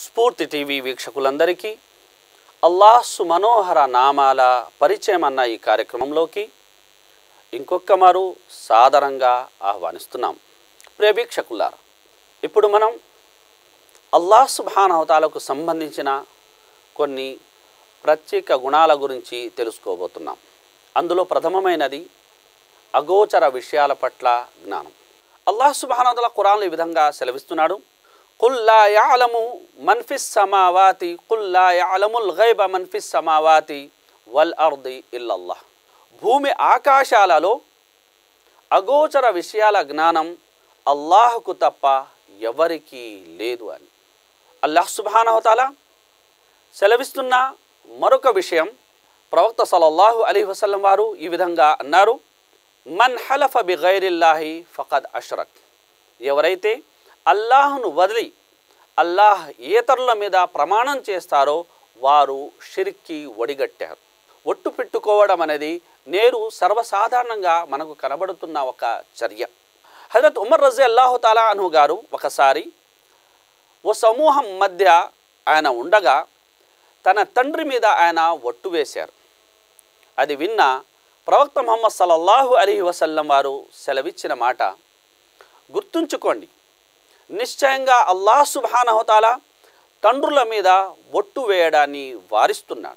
స్ఫూర్తి టీవీ వీక్షకులందరికీ అల్లాహ్సు మనోహర నామాల పరిచయం అన్న ఈ కార్యక్రమంలోకి ఇంకొక మారు సాదరంగా ఆహ్వానిస్తున్నాం ప్రియ వీక్షకులారా ఇప్పుడు మనం అల్లాహ్ సుబానవతాలకు సంబంధించిన కొన్ని ప్రత్యేక గుణాల గురించి తెలుసుకోబోతున్నాం అందులో ప్రథమమైనది అగోచర విషయాల పట్ల జ్ఞానం అల్లాహ్ సుబానవతల ఖురాన్లో ఈ విధంగా సెలవిస్తున్నాడు కుల్లా యాలము మన్ఫిస్ సమావాతి కుల్లా యాలముల్ గైబ మన్ఫిస్ సమావాతి వల్ అర్ది ఇల్లల్లాహ్ భూమి ఆకాశాలలో అగోచర విషయాల జ్ఞానం అల్లాహకు తప్ప ఎవరికీ లేదు అని అల్లాహ్ సుబానవతాల సెలవిస్తున్న మరొక విషయం ప్రవక్త సలల్లాహు అలీ వసల్లం వారు ఈ విధంగా అన్నారు మన్ హలఫ బి గైరిల్లాహి ఫకద్ అష్రక్ ఎవరైతే అల్లాహ్ను వదిలి అల్లాహ్ ఏతరుల మీద ప్రమాణం చేస్తారో వారు షిర్కి ఒడిగట్టారు ఒట్టు పెట్టుకోవడం అనేది నేరు సర్వసాధారణంగా మనకు కనబడుతున్న ఒక చర్య హజరత్ ఉమర్ రజీ అల్లాహు తాలా అను గారు ఒకసారి ఓ సమూహం మధ్య ఆయన ఉండగా తన తండ్రి మీద ఆయన ఒట్టు వేశారు అది విన్న ప్రవక్త ముహమ్మద్ సల్లల్లాహు అలీ వసల్లం వారు సెలవిచ్చిన మాట గుర్తుంచుకోండి నిశ్చయంగా అల్లాహ్ సుబానహతాల తండ్రుల మీద ఒట్టు వేయడాన్ని వారిస్తున్నాడు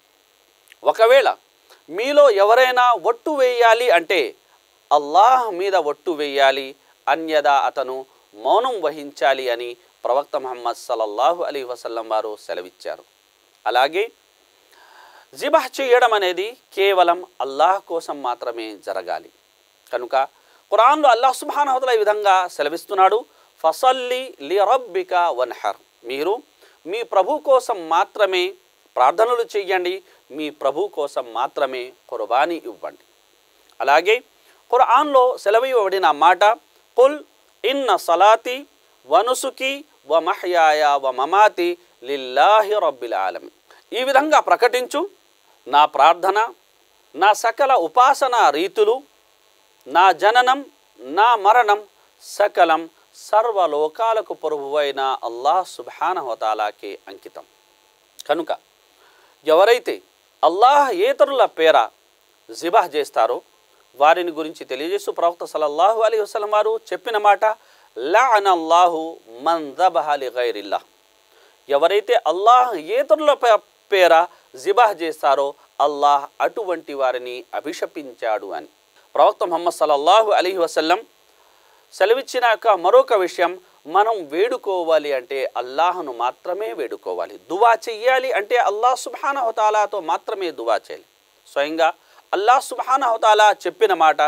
ఒకవేళ మీలో ఎవరైనా ఒట్టు వేయాలి అంటే అల్లాహ్ మీద ఒట్టు వేయాలి అన్యదా అతను మౌనం వహించాలి అని ప్రవక్త ముహమ్మద్ సల్లల్లాహు అలీ వసల్లం వారు సెలవిచ్చారు అలాగే జిబాహ్ చేయడం అనేది కేవలం అల్లాహ్ కోసం మాత్రమే జరగాలి కనుక ఖురాన్లో అల్లాహ్ సుబానవతల ఈ విధంగా సెలవిస్తున్నాడు ఫసల్లి లి రబ్బిక వన్హర్ మీరు మీ ప్రభు కోసం మాత్రమే ప్రార్థనలు చెయ్యండి మీ ప్రభు కోసం మాత్రమే కుర్బానీ ఇవ్వండి అలాగే ఖురాన్లో సెలవివ్వబడిన మాట కుల్ ఇన్న సలాతి వనుసుకి వ మహయాయ వ మమాతి లిల్లాహి రబ్బిల్ ఆలమి ఈ విధంగా ప్రకటించు నా ప్రార్థన నా సకల ఉపాసన రీతులు నా జననం నా మరణం సకలం సర్వలోకాలకు పొరుగువైన అల్లాహ్ సుబానహోతాలాకే అంకితం కనుక ఎవరైతే అల్లాహ్ ఏతరుల పేర జిబాహ్ చేస్తారో వారిని గురించి తెలియజేస్తూ ప్రవక్త సలల్లాహు అలీ వసలం వారు చెప్పిన మాట లానల్లాహు మన్ దబహలి గైరిల్లాహ్ ఎవరైతే అల్లాహ్ ఏతరుల పేర జిబాహ్ చేస్తారో అల్లాహ్ అటువంటి వారిని అభిషపించాడు అని ప్రవక్త ముహమ్మద్ సల్లల్లాహు అలీ వసల్లం సెలవిచ్చిన యొక్క మరొక విషయం మనం వేడుకోవాలి అంటే అల్లాహను మాత్రమే వేడుకోవాలి దువా చెయ్యాలి అంటే అల్లాహ్ సుబానహతాలాతో మాత్రమే దువా చేయాలి స్వయంగా అల్లాహ్ సుబానహతాలా చెప్పిన మాట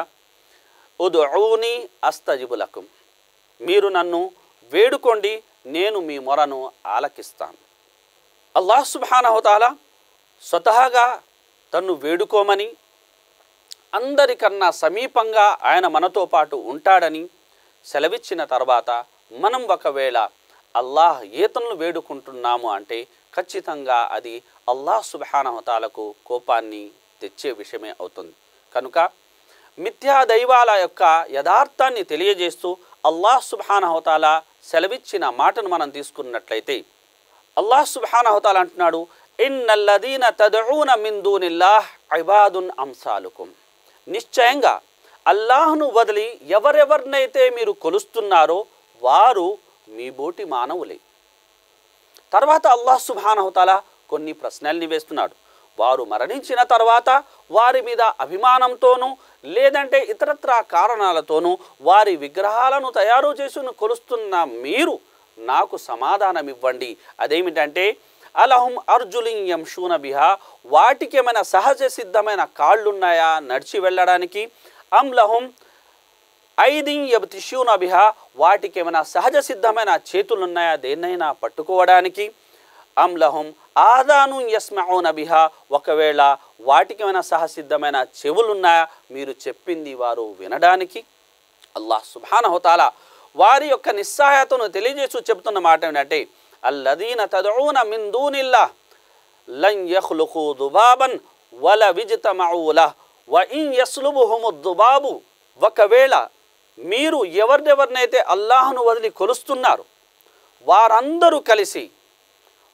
ఉదుని అస్తజిబులకుం మీరు నన్ను వేడుకోండి నేను మీ మొరను ఆలకిస్తాను అల్లాహ్ సుబానహతాలా స్వతహాగా తన్ను వేడుకోమని అందరికన్నా సమీపంగా ఆయన మనతో పాటు ఉంటాడని సెలవిచ్చిన తర్వాత మనం ఒకవేళ అల్లాహ్ ఈతను వేడుకుంటున్నాము అంటే ఖచ్చితంగా అది అల్లాహ్ సుబానహతాలకు కోపాన్ని తెచ్చే విషయమే అవుతుంది కనుక మిథ్యా దైవాల యొక్క యథార్థాన్ని తెలియజేస్తూ అల్లాహ్ సుబానహతాల సెలవిచ్చిన మాటను మనం తీసుకున్నట్లయితే అల్లాహ్ సుబానహతాల అంటున్నాడు ఇన్నల్లదీన తదూన మిందూనిల్లాహ్ ఐబాదున్ అంసాలుకుం నిశ్చయంగా అల్లాహ్ను వదిలి ఎవరెవరినైతే మీరు కొలుస్తున్నారో వారు మీ బోటి మానవులే తర్వాత అల్లాహ్ సుబానహతాల కొన్ని ప్రశ్నల్ని వేస్తున్నాడు వారు మరణించిన తర్వాత వారి మీద అభిమానంతోనూ లేదంటే ఇతరత్ర కారణాలతోనూ వారి విగ్రహాలను తయారు చేసుకుని కొలుస్తున్న మీరు నాకు సమాధానం ఇవ్వండి అదేమిటంటే అలహం అర్జులింయం షూన బిహా వాటికి ఏమైనా సహజ సిద్ధమైన కాళ్ళున్నాయా నడిచి వెళ్ళడానికి అంలహం ఐదిం యబ్తిష్యూన బిహా వాటికి ఏమైనా సహజ సిద్ధమైన చేతులున్నాయా దేన్నైనా పట్టుకోవడానికి అంలహం ఆదాను యస్మౌన బిహా ఒకవేళ వాటికి ఏమైనా సహసిద్ధమైన చెవులున్నాయా మీరు చెప్పింది వారు వినడానికి అల్లాహ్ సుబానహుతాల వారి యొక్క నిస్సహాయతను తెలియజేస్తూ చెబుతున్న మాట ఏంటంటే అల్లదీన తదూన మిన్ దూనిల్లా లన్ యఖ్లుఖు దుబాబన్ వల విజ్తమౌల వ ఇన్ యస్లుబుహుము దుబాబు ఒకవేళ మీరు ఎవరినెవరినైతే అల్లాహ్ను వదిలి కొలుస్తున్నారు వారందరూ కలిసి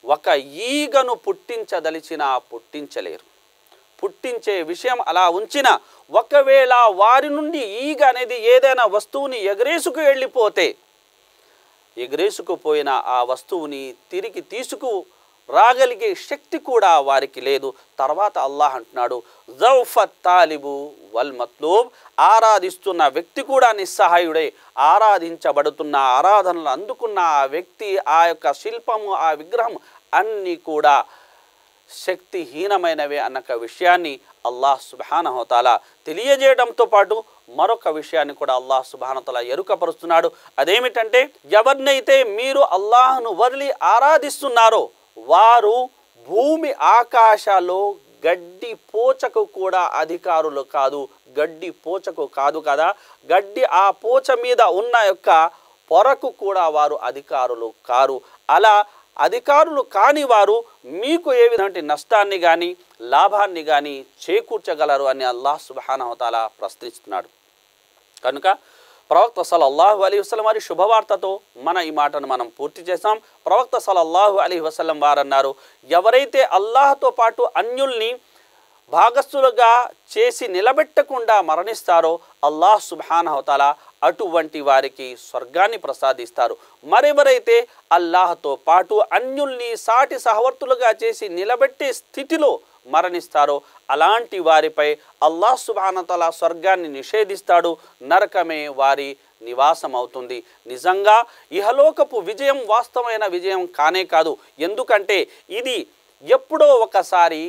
ఒక ఈగను పుట్టించదలిచిన పుట్టించలేరు పుట్టించే విషయం అలా ఉంచిన ఒకవేళ వారి నుండి ఈగ అనేది ఏదైనా వస్తువుని ఎగరేసుకు వెళ్ళిపోతే ఎగరేసుకుపోయిన ఆ వస్తువుని తిరిగి తీసుకు రాగలిగే శక్తి కూడా వారికి లేదు తర్వాత అల్లాహ్ అంటున్నాడు జౌఫత్ తాలిబు వల్ మత్లూబ్ ఆరాధిస్తున్న వ్యక్తి కూడా నిస్సహాయుడే ఆరాధించబడుతున్న ఆరాధనలు అందుకున్న ఆ వ్యక్తి ఆ యొక్క శిల్పము ఆ విగ్రహం అన్నీ కూడా శక్తిహీనమైనవే అన్న విషయాన్ని అల్లాహ్ సుబానహోతాల తెలియజేయడంతో పాటు మరొక విషయాన్ని కూడా అల్లాహ్ సుబానతల ఎరుకపరుస్తున్నాడు అదేమిటంటే ఎవరినైతే మీరు అల్లాహ్ను వదిలి ఆరాధిస్తున్నారో వారు భూమి ఆకాశాల్లో గడ్డి పోచకు కూడా అధికారులు కాదు గడ్డి పోచకు కాదు కదా గడ్డి ఆ పోచ మీద ఉన్న యొక్క పొరకు కూడా వారు అధికారులు కారు అలా అధికారులు కాని వారు మీకు ఏ విధమైన నష్టాన్ని కానీ లాభాన్ని కానీ చేకూర్చగలరు అని అల్లాహ్ సుబానవతాల ప్రశ్నిస్తున్నాడు కనుక ప్రవక్త సలల్లాహు అలీ వసలం వారి శుభవార్తతో మన ఈ మాటను మనం పూర్తి చేసాం ప్రవక్త సలల్లాహు అలీ వసలం వారు అన్నారు ఎవరైతే అల్లాహతో పాటు అన్యుల్ని భాగస్థులుగా చేసి నిలబెట్టకుండా మరణిస్తారో అల్లాహ్ సుబానహతాల అటువంటి వారికి స్వర్గాన్ని ప్రసాదిస్తారు మరెవరైతే అల్లాహతో పాటు అన్యుల్ని సాటి సహవర్తులుగా చేసి నిలబెట్టే స్థితిలో మరణిస్తారో అలాంటి వారిపై అల్లాహ్ సుబానతల స్వర్గాన్ని నిషేధిస్తాడు నరకమే వారి నివాసం అవుతుంది నిజంగా ఇహలోకపు విజయం వాస్తవమైన విజయం కానే కాదు ఎందుకంటే ఇది ఎప్పుడో ఒకసారి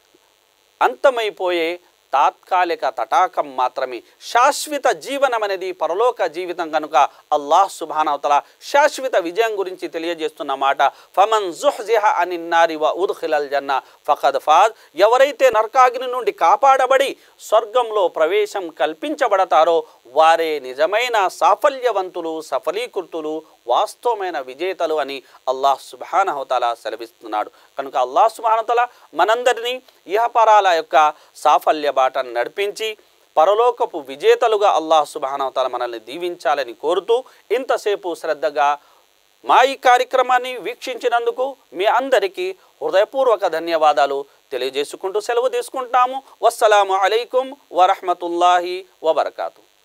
అంతమైపోయే తాత్కాలిక తటాకం మాత్రమే శాశ్వత జీవనం అనేది పరలోక జీవితం కనుక అల్లాహ్ సుబానవతల శాశ్వత విజయం గురించి తెలియజేస్తున్న మాట ఫమన్ జుహ్జిహ అని నారి వ ఉద్ఖిలల్ జన్న ఫఖద్ ఫాద్ ఎవరైతే నరకాగ్ని నుండి కాపాడబడి స్వర్గంలో ప్రవేశం కల్పించబడతారో వారే నిజమైన సాఫల్యవంతులు సఫలీకృతులు వాస్తవమైన విజేతలు అని అల్లాహ్ సుబానహతల సెలవిస్తున్నాడు కనుక అల్లాహ్ సుబానతల మనందరినీ ఇహపరాల యొక్క సాఫల్య బాటను నడిపించి పరలోకపు విజేతలుగా అల్లాహ్ సుబానవతాల మనల్ని దీవించాలని కోరుతూ ఇంతసేపు శ్రద్ధగా మా ఈ కార్యక్రమాన్ని వీక్షించినందుకు మీ అందరికీ హృదయపూర్వక ధన్యవాదాలు తెలియజేసుకుంటూ సెలవు తీసుకుంటాము వస్సలాము అలైకుం వరహమతుల్లాహి వబర్కాతు